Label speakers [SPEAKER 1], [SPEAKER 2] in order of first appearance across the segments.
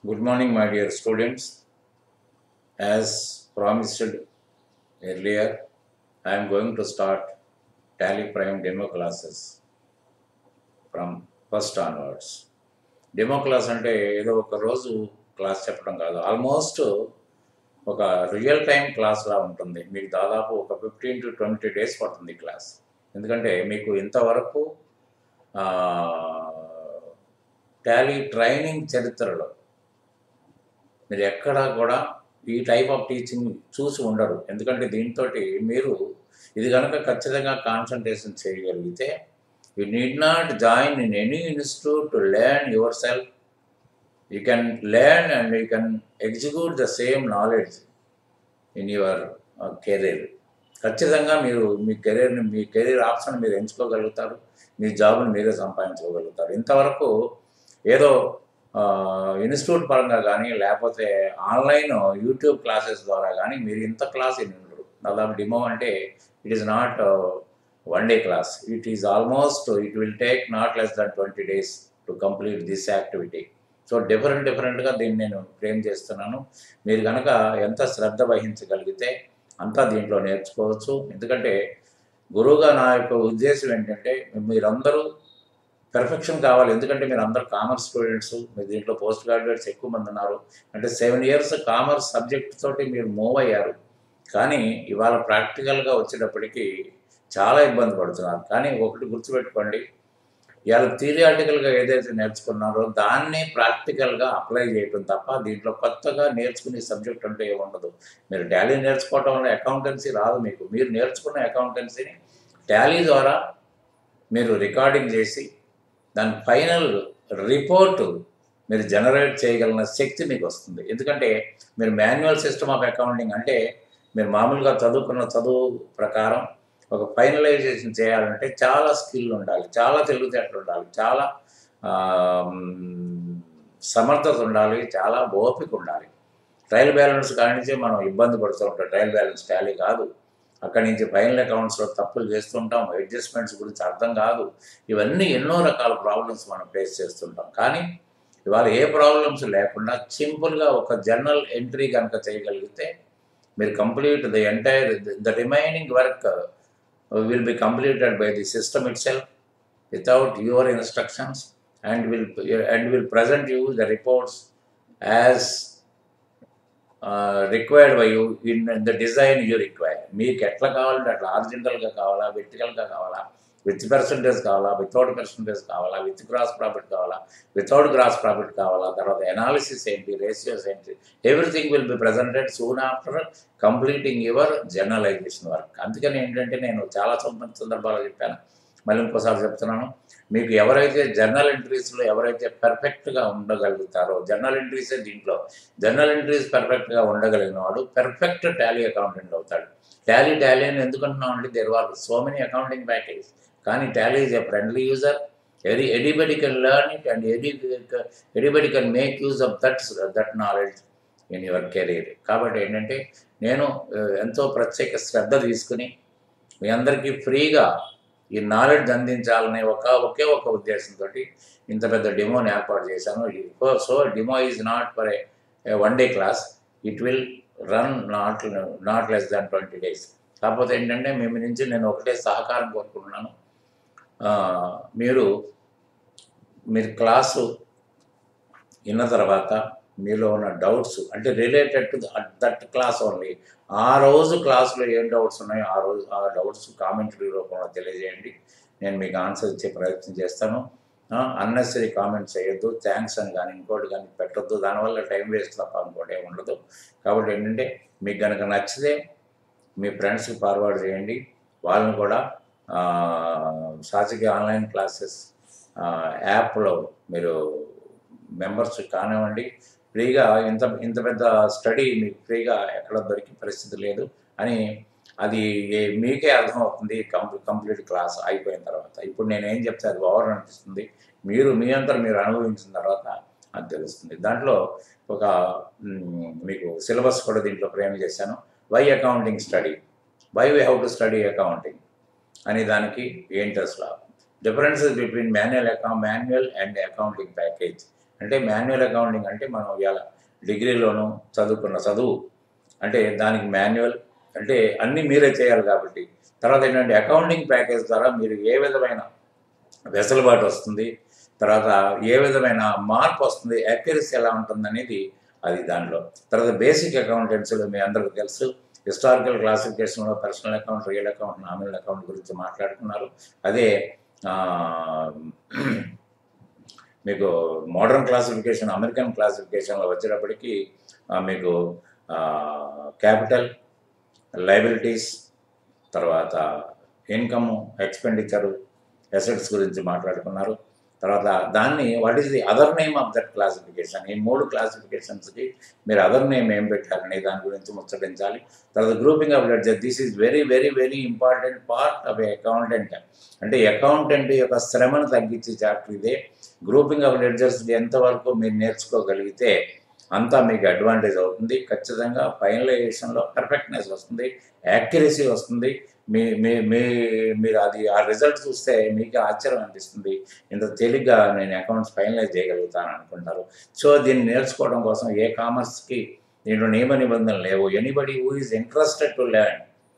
[SPEAKER 1] Good morning, my dear students. As promised earlier, I am going to start Tally Prime demo classes from first onwards. Demo class అంటే ఏదో ఒక రోజు class చెప్పడం కాదు almost ఒక real time క్లాస్లా ఉంటుంది మీకు దాదాపు ఒక ఫిఫ్టీన్ టు ట్వంటీ డేస్ పడుతుంది క్లాస్ ఎందుకంటే మీకు ఇంతవరకు టాలీ ట్రైనింగ్ చరిత్రలో మీరు ఎక్కడా కూడా ఈ టైప్ ఆఫ్ టీచింగ్ చూసి ఉండరు ఎందుకంటే దీంతో మీరు ఇది కనుక ఖచ్చితంగా కాన్సన్ట్రేషన్ చేయగలిగితే you need not join in any institute to learn yourself you can learn and you can execute the same knowledge in your career ఖచ్చితంగా మీరు మీ కెరీర్ని మీ కెరీర్ ఆప్షన్ మీరు ఎంచుకోగలుగుతారు మీ జాబ్ని మీరే సంపాదించుకోగలుగుతారు ఇంతవరకు ఏదో ఇన్స్టిట్యూట్ పరంగా కానీ లేకపోతే ఆన్లైన్ యూట్యూబ్ క్లాసెస్ ద్వారా కానీ మీరు ఇంత క్లాస్ వినరు దాదాపు డిమో అంటే it is not one day class it is almost it will take not less than twenty days to complete this activity so different డిఫరెంట్గా దీన్ని నేను ఫ్రేమ్ చేస్తున్నాను మీరు కనుక ఎంత శ్రద్ధ వహించగలిగితే అంతా దీంట్లో నేర్చుకోవచ్చు ఎందుకంటే గురువుగా నా యొక్క ఉద్దేశం ఏంటంటే మీరందరూ పెర్ఫెక్షన్ కావాలి ఎందుకంటే మీరు అందరు కామర్స్ స్టూడెంట్స్ మీరు దీంట్లో పోస్ట్ గ్రాడ్యుయేట్స్ ఎక్కువ మంది ఉన్నారు అంటే సెవెన్ ఇయర్స్ కామర్స్ సబ్జెక్ట్ తోటి మీరు మూవ్ అయ్యారు కానీ ఇవాళ ప్రాక్టికల్గా వచ్చేటప్పటికి చాలా ఇబ్బంది పడుతున్నారు కానీ ఒకటి గుర్తుపెట్టుకోండి ఇవాళ థియరియాటికల్గా ఏదైతే నేర్చుకున్నారో దాన్ని ప్రాక్టికల్గా అప్లై చేయటం తప్ప దీంట్లో కొత్తగా నేర్చుకునే సబ్జెక్ట్ అంటే ఏముండదు మీరు టాలీ నేర్చుకోవటం వల్ల అకౌంటెన్సీ రాదు మీకు మీరు నేర్చుకున్న అకౌంటెన్సీని టాలీ ద్వారా మీరు రికార్డింగ్ చేసి దాని ఫైనల్ రిపోర్టు మీరు జనరేట్ చేయగలిగిన శక్తి మీకు వస్తుంది ఎందుకంటే మీరు మాన్యువల్ సిస్టమ్ ఆఫ్ అకౌంటింగ్ అంటే మీరు మామూలుగా చదువుకున్న చదువు ప్రకారం ఒక ఫైనలైజేషన్ చేయాలంటే చాలా స్కిల్ ఉండాలి చాలా తెలివితేటలు ఉండాలి చాలా సమర్థత ఉండాలి చాలా ఓపిక ఉండాలి ట్రయల్ బ్యాలెన్స్ కాడి నుంచి మనం ఇబ్బంది పడుతూ ఉంటాం ట్రయల్ బ్యాలెన్స్ టాలీ కాదు అక్కడి నుంచి ఫైనల్ అకౌంట్స్లో తప్పులు చేస్తుంటాం అడ్జస్ట్మెంట్స్ గురించి అర్థం కాదు ఇవన్నీ ఎన్నో రకాల ప్రాబ్లమ్స్ మనం ఫేస్ చేస్తుంటాం కానీ ఇవాళ ఏ ప్రాబ్లమ్స్ లేకుండా సింపుల్గా ఒక జర్నల్ ఎంట్రీ కనుక చేయగలిగితే మీరు complete the entire the remaining work will be completed by the system itself without your instructions and will and will present you the reports as uh, required by you in the design you require మీకు ఎట్లా కావాలంటే అట్లా ఆరిజినల్గా కావాలా వెర్టికల్గా కావాలా with percentage కావాలా without percentage కావాలా with gross profit కావాలా వితౌట్ గ్రాస్ ప్రాఫిట్ కావాలా తర్వాత ఎనాలిసిస్ ఏంటి రేషియోస్ ఏంటి everything will be presented soon after completing your journalization work అందుకని ఏంటంటే నేను చాలా సందర్భాలు చెప్పాను మళ్ళీ ఇంకోసారి చెప్తున్నాను మీకు ఎవరైతే జర్నల్ ఎంట్రీస్లో ఎవరైతే పర్ఫెక్ట్గా ఉండగలుగుతారో జర్నల్ ఎంట్రీసే దీంట్లో జర్నల్ ఎంట్రీస్ పర్ఫెక్ట్గా ఉండగలిగిన వాడు పెర్ఫెక్ట్ టాలీ అకౌంటెంట్ అవుతాడు టాలీ టాలీ అని ఎందుకంటున్నాం అంటే there are so many accounting package కానీ Tally is a friendly user any anybody can learn it and any anybody can make use of that that knowledge in your career కాబట్టి ఏంటంటే నేను ఎంతో ప్రత్యేక శ్రద్ధ తీసుకుని మీ అందరికీ ఫ్రీగా ఈ నాలెడ్జ్ అందించాలనే ఒక ఒకే ఒక ఉద్దేశంతో ఇంత పెద్ద డిమోని ఏర్పాటు చేశాను so demo is not for a one day class it will run not not less than twenty days కాకపోతే ఏంటంటే మేము నుంచి నేను ఒకటే సహకారం కోరుకుంటున్నాను మీరు మీరు క్లాసు విన్న తర్వాత మీలో ఉన్న డౌట్స్ అంటే related to that class only ఆ రోజు క్లాస్లో ఏం డౌట్స్ ఉన్నాయో ఆ రోజు ఆ డౌట్స్ కామెంటరీ రూపంలో తెలియజేయండి నేను మీకు ఆన్సర్ ఇచ్చే ప్రయత్నం చేస్తాను అన్నెసరీ కామెంట్స్ చేయొద్దు థ్యాంక్స్ అని కానీ ఇంకోటి కానీ పెట్టొద్దు దానివల్ల టైం వేస్ట్ తప్ప ఇంకోటి ఏమి ఉండదు కాబట్టి ఏంటంటే మీకు కనుక నచ్చితే మీ ఫ్రెండ్స్కి ఫార్వర్డ్ చేయండి వాళ్ళని కూడా సాచికి ఆన్లైన్ క్లాసెస్ యాప్లో మీరు మెంబర్స్ కానివ్వండి ఫ్రీగా ఇంత ఇంత పెద్ద స్టడీ మీకు ఫ్రీగా ఎక్కడ దొరికే పరిస్థితి లేదు అని అది మీకే అర్థమవుతుంది కంప్లీట్ కంప్లీట్ క్లాస్ అయిపోయిన తర్వాత ఇప్పుడు నేను ఏం చెప్తే అది ఓవర్ అనిపిస్తుంది మీరు మీ అంతా మీరు అనుభవించిన తర్వాత అది తెలుస్తుంది దాంట్లో ఒక మీకు సిలబస్ కూడా దీంట్లో ఫ్రేమ్ చేశాను why accounting study why we have to study accounting అనే దానికి ఏంటి అసలు differences between manual account manual and accounting package అంటే మాన్యువల్ అకౌంటింగ్ అంటే మనం ఇవాళ డిగ్రీలోనూ చదువుకున్న చదువు అంటే దానికి మాన్యువల్ అంటే అన్నీ మీరే చేయాలి కాబట్టి తర్వాత ఏంటంటే అకౌంటింగ్ ప్యాకేజ్ ద్వారా మీరు ఏ విధమైన వెసులుబాటు వస్తుంది తర్వాత ఏ విధమైన మార్పు వస్తుంది యాక్యురసీ ఎలా ఉంటుంది అనేది అది దానిలో తర్వాత బేసిక్ అకౌంటెన్సీలో మీ అందరికీ తెలుసు హిస్టారికల్ క్లాసిఫికేషన్లో personal account real account nominal account గురించి మాట్లాడుకున్నారు అదే ఆ, మీకు మోడర్న్ క్లాసిఫికేషన్ అమెరికన్ క్లాసిఫికేషన్లో వచ్చేటప్పటికి ఆ, మీకు క్యాపిటల్ లైబిలిటీస్ తర్వాత ఇన్కమ్ ఎక్స్పెండిచరు అసెట్స్ గురించి మాట్లాడుకున్నారు తర్వాత దాన్ని what is the other name of that classification ఈ మూడు క్లాసిఫికేషన్స్కి మీరు అదర్ నేమ్ ఏం పెట్టారనే దాని గురించి ముచ్చటించాలి తర్వాత grouping of ledger this is very very very important part of accountant అంటే అకౌంటెంట్ యొక్క శ్రమను తగ్గించే చాప్టర్ ఇదే గ్రూపింగ్ ఆఫ్ లెడ్జర్స్ ఎంతవరకు మీరు నేర్చుకోగలిగితే అంతా మీకు అడ్వాంటేజ్ అవుతుంది ఖచ్చితంగా ఫైనలైజేషన్లో పర్ఫెక్ట్నెస్ వస్తుంది యాక్యురసీ వస్తుంది మీ మీ మీ మీరు అది ఆ రిజల్ట్ చూస్తే మీకు ఆశ్చర్యం అనిపిస్తుంది ఇంత తేలిగ్గా నేను అకౌంట్స్ ఫైనలైజ్ చేయగలుగుతాను అనుకుంటారు సో దీన్ని నేర్చుకోవడం కోసం ఏ కామర్స్కి దీంట్లో నియమ నిబంధనలు లేవు anybody who is interested to learn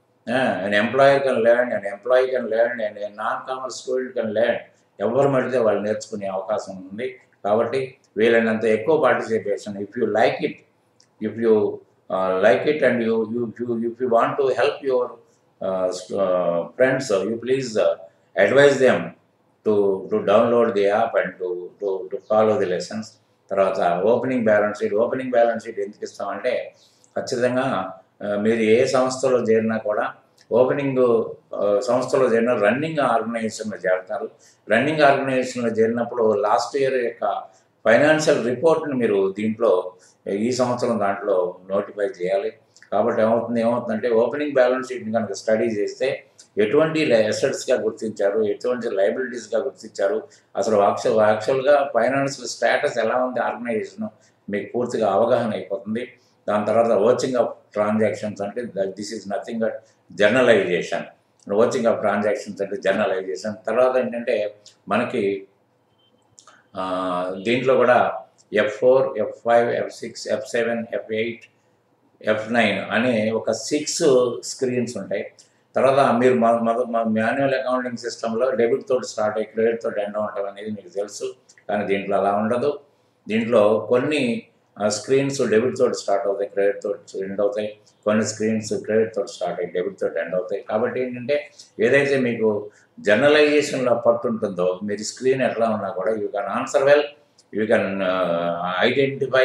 [SPEAKER 1] an employer can learn and employee can learn and non commerce student can learn ఎవరు పడితే వాళ్ళు నేర్చుకునే అవకాశం ఉంది కాబట్టి వీలైనంత ఎక్కువ participation if you like it if you like it and you you you if you want to help your friends you please advise them to to download the app and to to to follow the lessons తర్వాత opening balance sheet opening balance sheet ఎందుకు ఇస్తామంటే ఖచ్చితంగా ఆ, మీరు ఏ సంస్థలో చేరినా కూడా opening ఆ, సంస్థలో చేరిన రన్నింగ్ ఆర్గనైజేషన్లో చేరతారు రన్నింగ్ ఆర్గనైజేషన్లో చేరినప్పుడు లాస్ట్ ఇయర్ యొక్క ఫైనాన్షియల్ రిపోర్ట్ని మీరు దీంట్లో ఈ సంవత్సరం దాంట్లో నోటిఫై చేయాలి కాబట్టి ఏమవుతుంది ఏమవుతుందంటే ఓపెనింగ్ బ్యాలెన్స్ షీట్ని కనుక స్టడీ చేస్తే ఎటువంటి అసెట్స్గా గుర్తించారు ఎటువంటి లైబిలిటీస్గా గుర్తించారు అసలు యాక్చువల్ యాక్చువల్గా ఫైనాన్షియల్ స్టేటస్ ఎలా ఉంది ఆర్గనైజేషన్ మీకు పూర్తిగా అవగాహన అయిపోతుంది దాని తర్వాత వాచింగ్ ఆఫ్ ట్రాన్సాక్షన్స్ అంటే this is nothing but journalization watching of transactions అంటే జర్నలైజేషన్ తర్వాత ఏంటంటే మనకి ఆ, దీంట్లో కూడా F four F five F six F seven F eight F nine అనే ఒక సిక్స్ స్క్రీన్స్ ఉంటాయి తర్వాత మీరు మాన్యువల్ అకౌంటింగ్ సిస్టంలో డెబిట్ తోటి స్టార్ట్ అయ్యి క్రెడిట్ తోటి ఎండ్ అవటం అనేది మీకు తెలుసు కానీ దీంట్లో అలా ఉండదు దీంట్లో కొన్ని స్క్రీన్స్ డెబిట్ తోటి స్టార్ట్ అవుతాయి క్రెడిట్ తోటి ఎండ్ అవుతాయి కొన్ని స్క్రీన్స్ క్రెడిట్ తోటి స్టార్ట్ అయ్యి డెబిట్ తోటి ఎండ్ అవుతాయి కాబట్టి ఏంటంటే ఏదైతే మీకు జర్నలైజేషన్లో పట్టు ఉంటుందో మీరు స్క్రీన్ ఎట్లా ఉన్నా కూడా you can answer well you can identify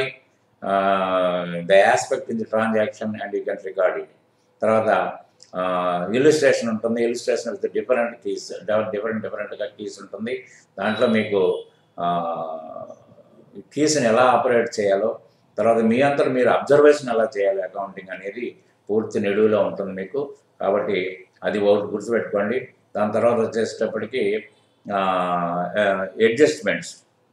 [SPEAKER 1] the aspect in the transaction and you can record it తర్వాత ఇల్లుస్ట్రేషన్ ఉంటుంది illustration with different keys different డిఫరెంట్గా కీస్ ఉంటుంది దాంట్లో మీకు కీస్ని ఎలా ఆపరేట్ చేయాలో తర్వాత మీ అంతట మీరు అబ్జర్వేషన్ ఎలా చేయాలి అకౌంటింగ్ అనేది పూర్తి నిడువులో ఉంటుంది మీకు కాబట్టి అది ఒకటి గుర్తుపెట్టుకోండి దాని తర్వాత వచ్చేసేటప్పటికి అడ్జస్ట్మెంట్స్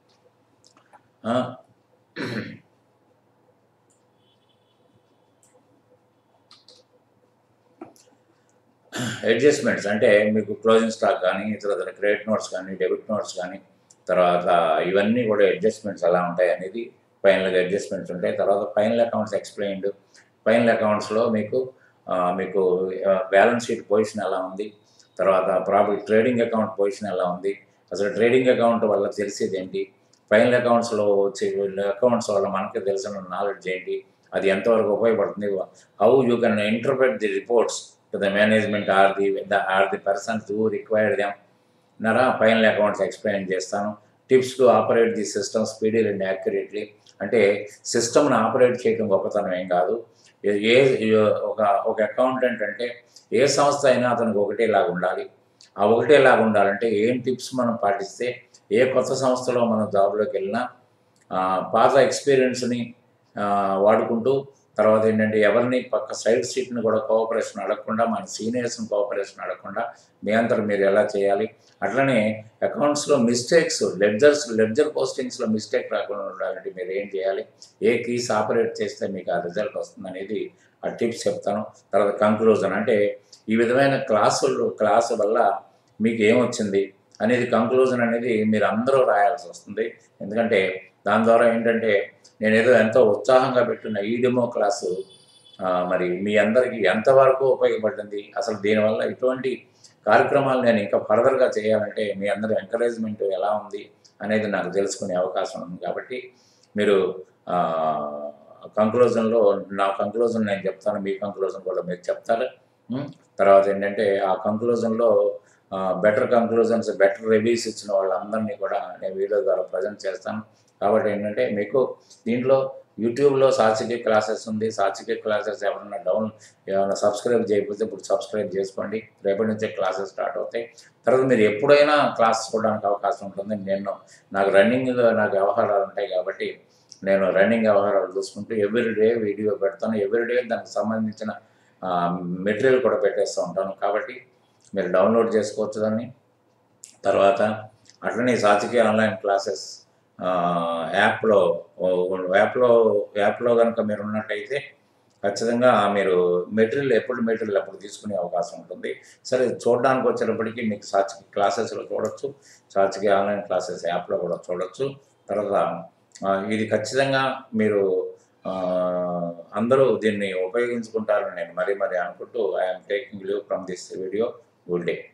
[SPEAKER 1] అడ్జస్ట్మెంట్స్ అంటే మీకు క్లోజింగ్ స్టాక్ కానీ తర్వాత క్రెడిట్ నోట్స్ కానీ డెబిట్ నోట్స్ కానీ తర్వాత ఇవన్నీ కూడా అడ్జస్ట్మెంట్స్ ఎలా ఉంటాయి అనేది ఫైనల్గా అడ్జస్ట్మెంట్స్ ఉంటాయి తర్వాత ఫైనల్ అకౌంట్స్ ఎక్స్ప్లెయిన్డ్ ఫైనల్ అకౌంట్స్లో మీకు ఆ, మీకు బ్యాలెన్స్ షీట్ పొజిషన్ ఎలా ఉంది తర్వాత ప్రాఫిట్ ట్రేడింగ్ అకౌంట్ పొజిషన్ ఎలా ఉంది అసలు ట్రేడింగ్ అకౌంట్ వల్ల తెలిసేది ఏంటి ఫైనల్ అకౌంట్స్లో వచ్చే అకౌంట్స్ వల్ల మనకి తెలిసిన నాలెడ్జ్ ఏంటి అది ఎంతవరకు ఉపయోగపడుతుంది how you can interpret the reports to the management or the or the persons who required them నరా ఫైనల్ అకౌంట్స్ ఎక్స్ప్లెయిన్ చేస్తాను tips to operate the system speedy and accurately అంటే సిస్టమ్ని ఆపరేట్ చేయడం గొప్పతనం ఏం కాదు ఏ ఏ- ఒక ఒక అకౌంటెంట్ అంటే ఏ సంస్థ అయినా అతనికి ఒకటేలాగా ఉండాలి ఆ ఒకటేలాగా ఉండాలంటే ఏం టిప్స్ మనం పాటిస్తే ఏ కొత్త సంస్థలో మనం జాబ్లోకి వెళ్ళినా ఆ, పాత ఎక్స్పీరియన్స్ని ఆ, వాడుకుంటూ తర్వాత ఏంటంటే ఎవరిని పక్క సైడ్ సీట్ని కూడా కోఆపరేషన్ అడగకుండా మన సీనియర్స్ని కోఆపరేషన్ అడగకుండా మీ అంతటా మీరు ఎలా చేయాలి అట్లనే అకౌంట్స్లో మిస్టేక్స్ లెడ్జర్స్ లెడ్జర్ పోస్టింగ్స్లో మిస్టేక్ రాకుండా ఉండాలంటే మీరు ఏం చేయాలి ఏ కీస్ ఆపరేట్ చేస్తే మీకు ఆ రిజల్ట్ వస్తుంది అనేది ఆ టిప్స్ చెప్తాను తర్వాత కంక్లూజన్ అంటే ఈ విధమైన క్లాసులు క్లాసు వల్ల మీకు ఏమొచ్చింది అనేది కంక్లూజన్ అనేది మీరు అందరూ రాయాల్సి వస్తుంది ఎందుకంటే దాని ద్వారా ఏంటంటే నేను ఏదో ఎంతో ఉత్సాహంగా పెట్టిన ఈ డెమో క్లాసు ఆ, మరి మీ అందరికీ ఎంతవరకు ఉపయోగపడింది అసలు దీనివల్ల ఇటువంటి కార్యక్రమాలు నేను ఇంకా ఫర్దర్గా చేయాలంటే మీ అందరి ఎంకరేజ్మెంట్ ఎలా ఉంది అనేది నాకు తెలుసుకునే అవకాశం ఉంది కాబట్టి మీరు కంక్లూజన్లో నా కంక్లూజన్ నేను చెప్తాను మీ కంక్లూజన్ కూడా మీరు చెప్తారు ఉం? తర్వాత ఏంటంటే ఆ కంక్లూజన్లో బెటర్ కంక్లూజన్స్ బెటర్ రివ్యూస్ ఇచ్చిన వాళ్ళందరినీ కూడా నేను వీడియో ద్వారా ప్రజెంట్ చేస్తాను కాబట్టి ఏంటంటే మీకు దీంట్లో యూట్యూబ్లో సాక్షికి క్లాసెస్ ఉంది సాక్షికి క్లాసెస్ ఎవరైనా డౌన్ ఏమైనా సబ్స్క్రైబ్ చేయకపోతే ఇప్పుడు సబ్స్క్రైబ్ చేసుకోండి రేపటి నుంచే క్లాసెస్ స్టార్ట్ అవుతాయి తర్వాత మీరు ఎప్పుడైనా క్లాస్ చూడడానికి అవకాశం ఉంటుంది నేను నాకు రన్నింగ్ నాకు వ్యవహారాలు ఉంటాయి కాబట్టి నేను రన్నింగ్ వ్యవహారాలు చూసుకుంటూ ఎవ్రీ డే వీడియో పెడతాను ఎవ్రీ డే దానికి సంబంధించిన మెటీరియల్ కూడా పెట్టేస్తూ ఉంటాను కాబట్టి మీరు డౌన్లోడ్ చేసుకోవచ్చు దాన్ని తర్వాత అట్లనే సాచికి ఆన్లైన్ క్లాసెస్ యాప్లో యాప్లో యాప్లో కనుక మీరు ఉన్నట్టయితే ఖచ్చితంగా మీరు మెటీరియల్ ఎప్పుడు మెటీరియల్ అప్పుడు తీసుకునే అవకాశం ఉంటుంది సరే చూడడానికి వచ్చేటప్పటికి మీకు సాచికి క్లాసెస్లో చూడొచ్చు సాచికి ఆన్లైన్ క్లాసెస్ యాప్లో కూడా చూడొచ్చు తర్వాత ఆ, ఇది ఖచ్చితంగా మీరు ఆ, అందరూ దీన్ని ఉపయోగించుకుంటారని నేను మరీ మరీ అనుకుంటూ I'm taking leave from this video good day